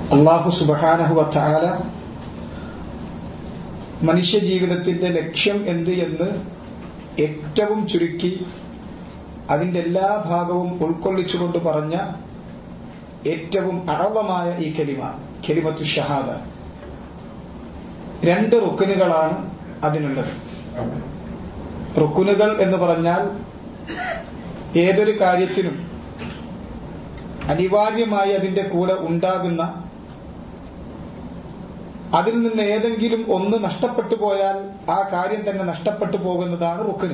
അള്ളാഹു സുബാനഹുവല മനുഷ്യ ജീവിതത്തിന്റെ ലക്ഷ്യം എന്ത് എന്ന് ഏറ്റവും ചുരുക്കി അതിന്റെ എല്ലാ ഭാഗവും ഉൾക്കൊള്ളിച്ചുകൊണ്ട് പറഞ്ഞ ഏറ്റവും അറവമായ ഈ കലിമ കലിമത്തു ഷഹാദ രണ്ട് റുക്കനുകളാണ് അതിനുള്ളത് റുക്കുനുകൾ എന്ന് പറഞ്ഞാൽ ഏതൊരു കാര്യത്തിനും അനിവാര്യമായി അതിന്റെ കൂടെ ഉണ്ടാകുന്ന അതിൽ നിന്ന് ഏതെങ്കിലും ഒന്ന് നഷ്ടപ്പെട്ടു പോയാൽ ആ കാര്യം തന്നെ നഷ്ടപ്പെട്ടു പോകുന്നതാണ് റുക്കിന്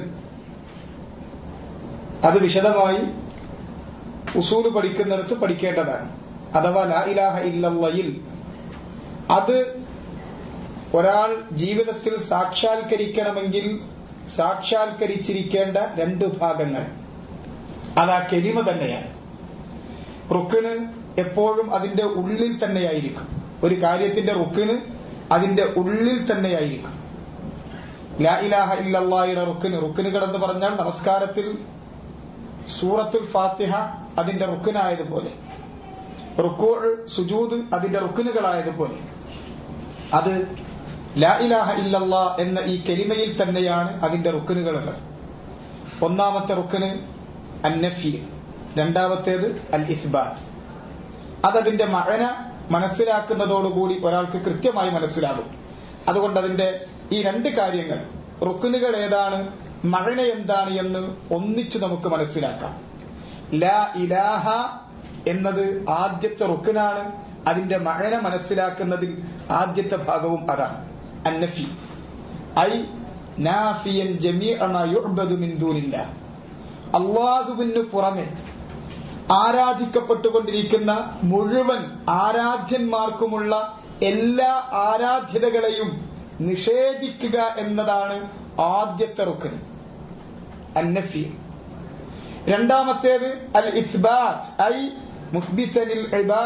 അത് വിശദമായി ഉസൂല് പഠിക്കുന്നിടത്ത് പഠിക്കേണ്ടതാണ് അഥവാ ലാ ഇലാഹ ഇല്ലയിൽ അത് ഒരാൾ ജീവിതത്തിൽ സാക്ഷാത്കരിക്കണമെങ്കിൽ സാക്ഷാത്കരിച്ചിരിക്കേണ്ട രണ്ട് ഭാഗങ്ങൾ അത് ആ കെലിമ തന്നെയാണ് റുക്കിന് എപ്പോഴും അതിന്റെ ഉള്ളിൽ തന്നെയായിരിക്കും ഒരു കാര്യത്തിന്റെ റുക്കിന് അതിന്റെ ഉള്ളിൽ തന്നെയായിരിക്കും ലാ ഇലാഹ ഇല്ലയുടെ റുക്കിന് റുക്കിനുകൾ എന്ന് പറഞ്ഞാൽ നമസ്കാരത്തിൽ സൂറത്തുൽ ഫാത്തിഹ അതിന്റെ റുക്കിനായതുപോലെ റുക്കോ സുജൂദ് അതിന്റെ റുക്കിനുകളായതുപോലെ അത് ലാ ഇലാഹ ഇല്ലല്ലാ എന്ന ഈ കെലിമയിൽ തന്നെയാണ് അതിന്റെ റുക്കിനുകളുള്ളത് ഒന്നാമത്തെ റുക്കിന് അന്നഫി രണ്ടാമത്തേത് അൽ ഇസ്ബാത്ത് അതതിന്റെ മഴന മനസ്സിലാക്കുന്നതോടുകൂടി ഒരാൾക്ക് കൃത്യമായി മനസ്സിലാകും അതുകൊണ്ട് അതിന്റെ ഈ രണ്ട് കാര്യങ്ങൾ റുക്കുനുകൾ ഏതാണ് മഴന എന്താണ് എന്ന് ഒന്നിച്ചു നമുക്ക് മനസ്സിലാക്കാം ലാ ഇലാഹ എന്നത് ആദ്യത്തെ റുക്കിനാണ് അതിന്റെ മഴന മനസ്സിലാക്കുന്നതിൽ ആദ്യത്തെ ഭാഗവും അതാണ് അന്നഫി ഐ നാഫിയൻ ജമീഅ അള്ളാഹുവിന് പുറമെ ആരാധിക്കപ്പെട്ടുകൊണ്ടിരിക്കുന്ന മുഴുവൻ ആരാധ്യന്മാർക്കുമുള്ള എല്ലാ ആരാധ്യതകളെയും നിഷേധിക്കുക എന്നതാണ് ആദ്യത്തെ റുക്കന് അന്നഫി രണ്ടാമത്തേത് അൽ ഇസ്ബാത്ത് ഐ മുസ്ബിത്തനിൽ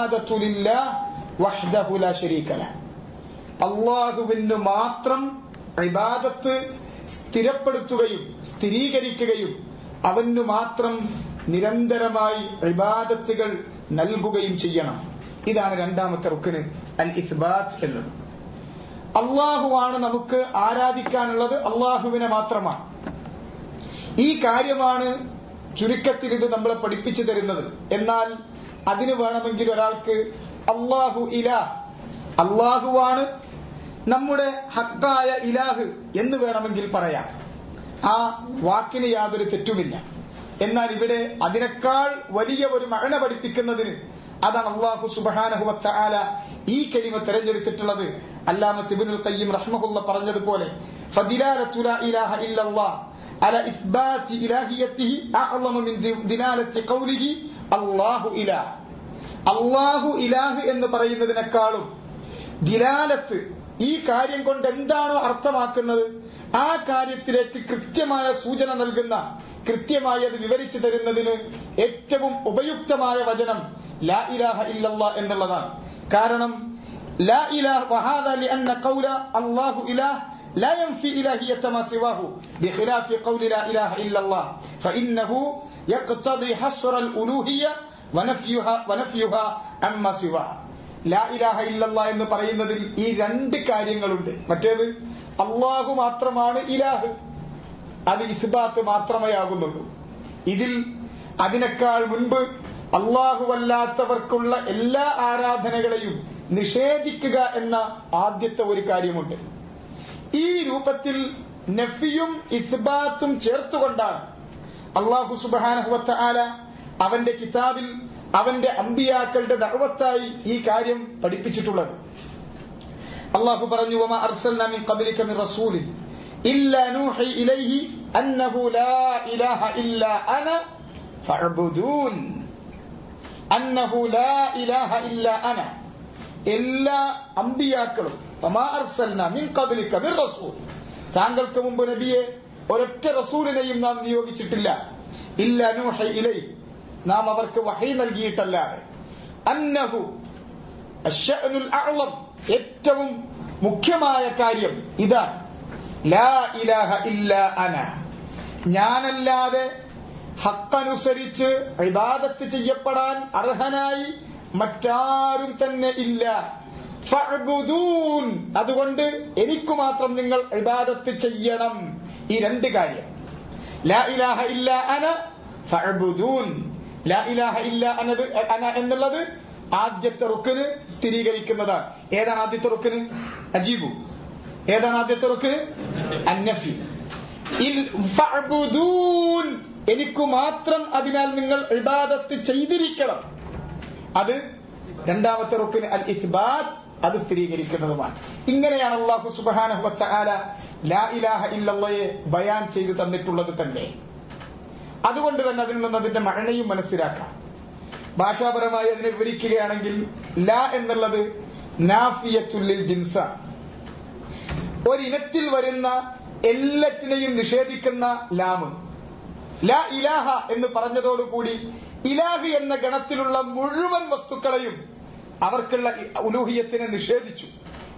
വഹ്ദഹു ലാ ശരീക ലഹ് അള്ളാഹുവിന് മാത്രം ഇബാദത്ത് സ്ഥിരപ്പെടുത്തുകയും സ്ഥിരീകരിക്കുകയും അവന് മാത്രം നിരന്തരമായി ഇബാദത്തുകൾ നൽകുകയും ചെയ്യണം ഇതാണ് രണ്ടാമത്തെ റുക്കിന് അൽ ഇസ്ബാത്ത് എന്നത് അള്ളാഹുവാണ് നമുക്ക് ആരാധിക്കാനുള്ളത് അള്ളാഹുവിനെ മാത്രമാണ് ഈ കാര്യമാണ് ചുരുക്കത്തിൽ ഇത് നമ്മളെ പഠിപ്പിച്ചു തരുന്നത് എന്നാൽ അതിന് വേണമെങ്കിൽ ഒരാൾക്ക് അള്ളാഹു ഇലാഹ് അള്ളാഹുവാണ് നമ്മുടെ ഹക്കായ ഇലാഹ് എന്ന് വേണമെങ്കിൽ പറയാം ആ വാക്കിന് യാതൊരു തെറ്റുമില്ല എന്നാൽ ഇവിടെ അതിനേക്കാൾ വലിയ ഒരു മഴന പഠിപ്പിക്കുന്നതിന് അതാണ് അള്ളാഹു സുബാനഹുവത്ത ആല ഈ കലിമ തെരഞ്ഞെടുത്തിട്ടുള്ളത് അല്ലാമത്ത് ഇബ്നുൽ ഖയ്യിം റഹ്മഹുല്ല പറഞ്ഞതുപോലെ ഫദിലാലത്തു ലാ ഇലാഹ ഇല്ലല്ലാഹ് على إثبات إلهيته أعظم من دلالة قوله الله إله അള്ളാഹു ഇലാഹ് എന്ന് പറയുന്നതിനേക്കാളും ദിലാലത്ത് ഈ കാര്യം കൊണ്ട് എന്താണോ അർത്ഥമാക്കുന്നത് ആ കാര്യത്തിലേക്ക് കൃത്യമായ സൂചന നൽകുന്ന കൃത്യമായി അത് വിവരിച്ചു തരുന്നതിന് ഏറ്റവും ഉപയുക്തമായ വചനം ലാ ഇലാഹ ഇല്ലല്ല എന്നുള്ളതാണ് കാരണം ലാ ഇലാഹ വഹാദ ലിഅന്ന ഖൗല അല്ലാഹു ഇലാഹ് لا ينفي إلهية ما سواه بخلاف قول لا إله إلا الله فإنه يقتضي حصر الألوهية ونفيها ونفيها عما سواه ലാ ഇലാഹ ഇല്ലല്ല എന്ന് പറയുന്നതിൽ ഈ രണ്ട് കാര്യങ്ങളുണ്ട് മറ്റേത് അള്ളാഹു മാത്രമാണ് ഇലാഹ് അത് ഇസ്ബാത്ത് മാത്രമേ ആകുന്നുള്ളൂ ഇതിൽ അതിനേക്കാൾ മുൻപ് അള്ളാഹുവല്ലാത്തവർക്കുള്ള എല്ലാ ആരാധനകളെയും നിഷേധിക്കുക എന്ന ആദ്യത്തെ ഒരു കാര്യമുണ്ട് ഈ രൂപത്തിൽ നഫിയും ഇസ്ബാത്തും ചേർത്തുകൊണ്ടാണ് അള്ളാഹു സുബാനഹുവത്ത ആല അവന്റെ കിതാബിൽ അവന്റെ അമ്പിയാക്കളുടെ ദഅവത്തായി ഈ കാര്യം പഠിപ്പിച്ചിട്ടുള്ളത് അള്ളാഹു പറഞ്ഞു വമ അർസൽന മിൻ ഖബ്ലിക മിൻ റസൂലിൻ ഇല്ലാ നൂഹി ഇലൈഹി അന്നഹു ലാ ഇലാഹ ഇല്ലാ അന ഫഅബ്ദൂൻ അന്നഹു ലാ ഇലാഹ ഇല്ലാ അന എല്ലാ അമ്പിയാക്കളും വമാ അർസൽന മിൻ ഖബ്ലിക മിൻ റസൂൽ താങ്കൾക്ക് മുമ്പ് നബിയെ ഒരൊറ്റ റസൂലിനെയും നാം നിയോഗിച്ചിട്ടില്ല ഇല്ല നൂഹി ഇലൈഹി നാം അവർക്ക് വഹി നൽകിയിട്ടല്ലാതെ അന്നഹു അശ്ശഅനുൽ അഅ്ളം ഏറ്റവും മുഖ്യമായ കാര്യം ഇതാണ് ലാ ഇലാഹ ഇല്ല അന ഞാനല്ലാതെ ഹക്കനുസരിച്ച് ഇബാദത്ത് ചെയ്യപ്പെടാൻ അർഹനായി മറ്റാരും തന്നെ ഇല്ല ഫഅ്ബുദൂൻ അതുകൊണ്ട് എനിക്കു മാത്രം നിങ്ങൾ ഇബാദത്ത് ചെയ്യണം ഈ രണ്ട് കാര്യം ലാ ഇലാഹ ഇല്ല അന ഫഅ്ബുദൂൻ ലാ ഇലാഹ ഇല്ല അനത് അന എന്നുള്ളത് ആദ്യത്തെ റുക്കിന് സ്ഥിരീകരിക്കുന്നതാണ് ഏതാണ് ആദ്യത്തെ റുക്കിന് അജീബു ഏതാണ് ആദ്യത്തെ റുക്കിന് അന്നഫി ഇൽ- ഫഅ്ബുദൂൻ എനിക്കു മാത്രം അതിനാൽ നിങ്ങൾ ഇബാദത്ത് ചെയ്തിരിക്കണം അത് രണ്ടാമത്തെ റുക്കിന് അൽ ഇസ്ബാത്ത് അത് സ്ഥിരീകരിക്കുന്നതുമാണ് ഇങ്ങനെയാണ് അള്ളാഹു സുബ്ഹാനഹു വതആല ലാ ഇലാഹ ഇല്ലല്ലയെ ബയാൻ ചെയ്തു തന്നിട്ടുള്ളത് തന്നെ അതുകൊണ്ട് തന്നെ അതിൽ നിന്ന് അതിന്റെ മഴയും മനസ്സിലാക്കാം ഭാഷാപരമായി അതിനെ വിവരിക്കുകയാണെങ്കിൽ ലാ എന്നുള്ളത് നാഫിയത്തുല്ലിൽ ജിൻസാണ് ഒരിനത്തിൽ വരുന്ന എല്ലാറ്റിനെയും നിഷേധിക്കുന്ന ലാമ് ലാ ഇലാഹ എന്ന് പറഞ്ഞതോടുകൂടി ഇലാഹ് എന്ന ഗണത്തിലുള്ള മുഴുവൻ വസ്തുക്കളെയും അവർക്കുള്ള ഇ- ഉലൂഹിയത്തിനെ നിഷേധിച്ചു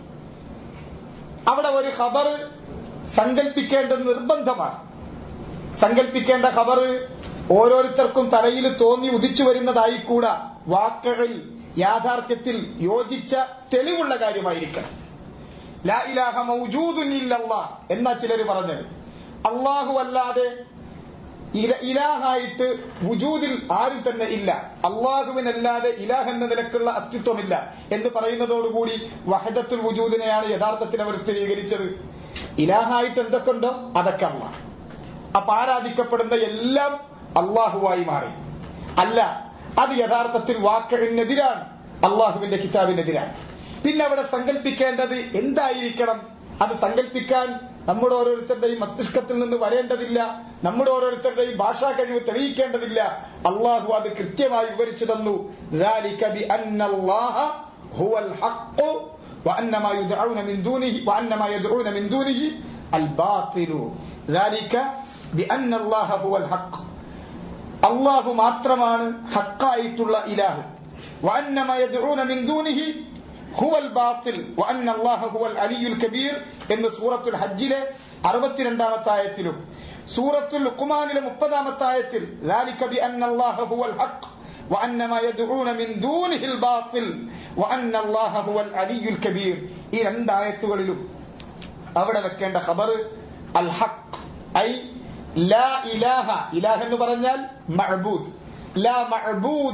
അവിടെ ഒരു ഖബർ സങ്കല്പിക്കേണ്ടത് നിർബന്ധമാണ് സങ്കല്പിക്കേണ്ട ഖബർ ഓരോരുത്തർക്കും തലയിൽ തോന്നി ഉദിച്ചു വരുന്നതായിക്കൂടാ വാക്കുകളിൽ യാഥാർത്ഥ്യത്തിൽ യോജിച്ച തെളിവുള്ള കാര്യമായിരിക്കണം ലാ ഇലാഹ മൗജൂദുൻ ഇല്ലല്ലാ എന്നാ ചിലർ പറഞ്ഞത് അള്ളാഹു അല്ലാതെ ഇല- ഇലാഹായിട്ട് വുജൂദിൽ ആരും തന്നെ ഇല്ല അള്ളാഹുവിനല്ലാതെ ഇലാഹ് എന്ന നിലക്കുള്ള അസ്തിത്വമില്ല എന്ന് പറയുന്നതോടുകൂടി വഹദത്തുൽ വുജൂദിനെയാണ് യഥാർത്ഥത്തിൽ അവർ സ്ഥിരീകരിച്ചത് ഇലാഹായിട്ട് എന്തൊക്കെ ഉണ്ടോ അതൊക്കെ അള്ളാഹ് അപ്പൊ ആരാധിക്കപ്പെടുന്ന എല്ലാം അള്ളാഹുവായി മാറി അല്ല അത് യഥാർത്ഥത്തിൽ വാക്കിനെതിരാണ് അള്ളാഹുവിന്റെ കിതാബിനെതിരാണ് പിന്നെ അവിടെ സങ്കല്പിക്കേണ്ടത് എന്തായിരിക്കണം അത് സങ്കല്പിക്കാൻ നമ്മുടെ ഓരോരുത്തരുടെയും മസ്തിഷ്കത്തിൽ നിന്ന് വരേണ്ടതില്ല നമ്മുടെ ഓരോരുത്തരുടെയും ഭാഷാ കഴിവ് തെളിയിക്കേണ്ടതില്ല അള്ളാഹു അത് കൃത്യമായി വിവരിച്ചു തന്നു ذَلِكَ بِأَنَّ اللَّهَ هُوَ الْحَقُّ وَأَنَّ مَا يُدْعَوْنَ مِن دُونِهِ وَأَنَّ مَا يَدْعُونَ مِن دُونِهِ الْبَاطِلُ ذَلِكَ بِأَنَّ اللَّهَ هُوَ الْحَقُّ അള്ളാഹു മാത്രമാണ് ഹക്കായിട്ടുള്ള ഇലാഹ് وأن ما يدعون من دونه هو الباطل وأن الله هو العلي الكبير എന്ന് സൂറത്തുൽ ഹജ്ജിലെ അറുപത്തിരണ്ടാമത്തെ ആയത്തിലും സൂറത്തുൽ ലുഖ്മാനിലെ മുപ്പതാമത്തെ ആയത്തിൽ ذلك بأن الله هو الحق وأن ما يدعون من دونه الباطل وأن الله هو العلي الكبير ഈ രണ്ട് ആയത്തുകളിലും അവിടെ വെക്കേണ്ട ഖബർ അൽ ഹഖ് ഐ ലാ ഇലാഹ ഇലാഹ എന്ന് പറഞ്ഞാൽ മഅബൂദ് ലാ മഅബൂദ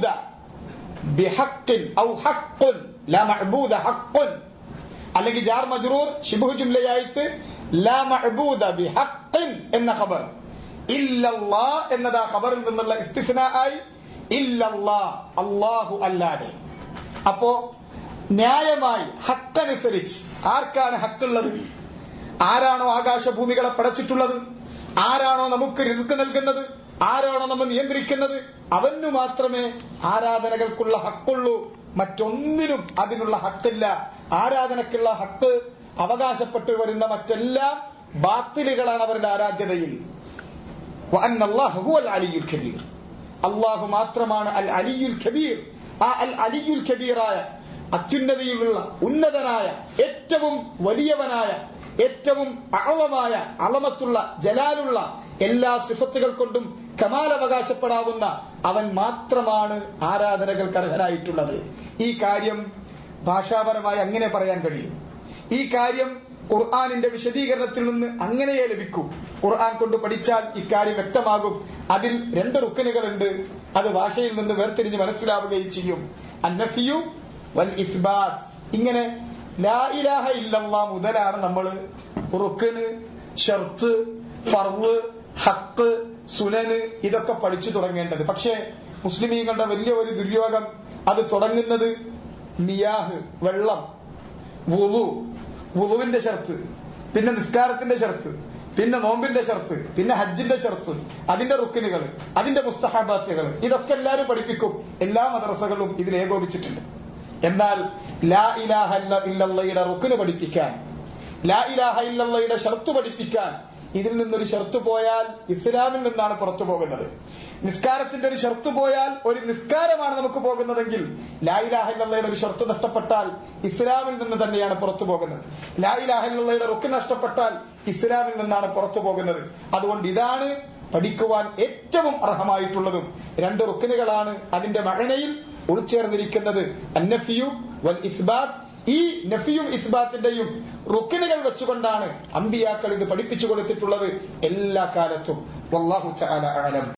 ബിഹഖിൻ ഔ ഹഖുൻ ലാ മഅബൂദ ഹഖുൻ അല്ലെങ്കിൽ ജാർ മജ്റൂർ ശിബു ജുംലയായിട്ട് ലാ മഅബൂദ ബിഹഖിൻ എന്ന ഖബർ ഇല്ലല്ലാ എന്നത് ആ ഖബറിൽ നിന്നുള്ള ഇസ്തിഫ്ന ആയി ഇല്ലല്ലാ അല്ലാഹു അല്ലാതെ അപ്പോ ന്യായമായി ഹക്കനുസരിച്ച് ആർക്കാണ് ഹക്കുള്ളത് ആരാണോ ആകാശഭൂമികളെ പടച്ചിട്ടുള്ളത് ആരാണോ നമുക്ക് റിസ്ക് നൽകുന്നത് ആരാണോ നമ്മൾ നിയന്ത്രിക്കുന്നത് അവനു മാത്രമേ ആരാധനകൾക്കുള്ള ഹക്കുള്ളൂ മറ്റൊന്നിനും അതിനുള്ള ഹക്കില്ല ആരാധനക്കുള്ള ഹക്ക് അവകാശപ്പെട്ടു വരുന്ന മറ്റെല്ലാം ബാത്തിലുകളാണ് അവരുടെ ആരാധ്യതയിൽ وأن الله هو العلي الكبير അള്ളാഹു മാത്രമാണ് അൽ അലിയുൽ കബീർ ആ അൽ അലിയുൽ കബീറായ അത്യുന്നതിയിലുള്ള ഉന്നതനായ ഏറ്റവും വലിയവനായ ഏറ്റവും അളവമായ അളമത്തുള്ള ജലാലുള്ള എല്ലാ സിഫത്തുകൾ കൊണ്ടും കമാൽ അവകാശപ്പെടാവുന്ന അവൻ മാത്രമാണ് ആരാധനകൾക്ക് അർഹനായിട്ടുള്ളത് ഈ കാര്യം ഭാഷാപരമായി അങ്ങനെ പറയാൻ കഴിയും ഈ കാര്യം ഖുർആാനിന്റെ വിശദീകരണത്തിൽ നിന്ന് അങ്ങനെയേ ലഭിക്കൂ ഖുർആൻ കൊണ്ട് പഠിച്ചാൽ ഇക്കാര്യം വ്യക്തമാകും അതിൽ രണ്ട് റുക്കനുകളുണ്ട് അത് ഭാഷയിൽ നിന്ന് വേർതിരിഞ്ഞ് മനസ്സിലാവുകയും ചെയ്യും അന്നഫിയു വൽ ഇസ്ബാത്ത് ഇങ്ങനെ ലാ ഇലാഹ ഇല്ലല്ലാ മുതലാണ് നമ്മൾ റുക്കന് ഷർത്ത് ഫർവ് ഹക്ക് സുനന് ഇതൊക്കെ പഠിച്ചു തുടങ്ങേണ്ടത് പക്ഷേ മുസ്ലിമീങ്ങളുടെ വലിയ ഒരു ദുര്യോഗം അത് തുടങ്ങുന്നത് മിയാഹ് വെള്ളം വുളു വുളുവിന്റെ ഷർത്ത് പിന്നെ നിസ്കാരത്തിന്റെ ഷർത്ത് പിന്നെ നോമ്പിന്റെ ഷർത്ത് പിന്നെ ഹജ്ജിന്റെ ഷർത്ത് അതിന്റെ റുക്കിനുകൾ അതിന്റെ മുസ്തഹാബാത്യകൾ ഇതൊക്കെ എല്ലാവരും പഠിപ്പിക്കും എല്ലാ മദ്രസകളും ഇതിൽ ഏകോപിച്ചിട്ടുണ്ട് എന്നാൽ ലാ ഇലാഹ ഇല്ല- ഇല്ലല്ലയുടെ റുക്കിന് പഠിപ്പിക്കാൻ ലാ ഇലാഹ ഇല്ലല്ലയുടെ ഷർത്ത് പഠിപ്പിക്കാൻ ഇതിൽ നിന്നൊരു ഷർത്ത് പോയാൽ ഇസ്ലാമിൽ നിന്നാണ് പുറത്തു പോകുന്നത് നിസ്കാരത്തിന്റെ ഒരു ഷർത്ത് പോയാൽ ഒരു നിസ്കാരമാണ് നമുക്ക് പോകുന്നതെങ്കിൽ ലാ ഇലാഹ ഇല്ലല്ലയുടെ ഒരു ഷർത്ത് നഷ്ടപ്പെട്ടാൽ ഇസ്ലാമിൽ നിന്ന് തന്നെയാണ് പുറത്തു പോകുന്നത് ലാ ഇലാഹ ഇല്ലല്ലയുടെ റുക്ക് നഷ്ടപ്പെട്ടാൽ ഇസ്ലാമിൽ നിന്നാണ് പുറത്തു പോകുന്നത് അതുകൊണ്ട് ഇതാണ് പഠിക്കുവാൻ ഏറ്റവും അർഹമായിട്ടുള്ളതും രണ്ട് റുക്കിനുകളാണ് അതിന്റെ മകനയിൽ ഉൾച്ചേർന്നിരിക്കുന്നത് അന്നഫിയു വൽ ഇസ്ബാത്ത് ഈ നഫിയും ഇസ്ബാത്തിന്റെയും റുക്കിനുകൾ വെച്ചുകൊണ്ടാണ് അമ്പിയാക്കൾ ഇത് പഠിപ്പിച്ചു കൊടുത്തിട്ടുള്ളത് എല്ലാ കാലത്തും വല്ലാഹു തആല അഅലം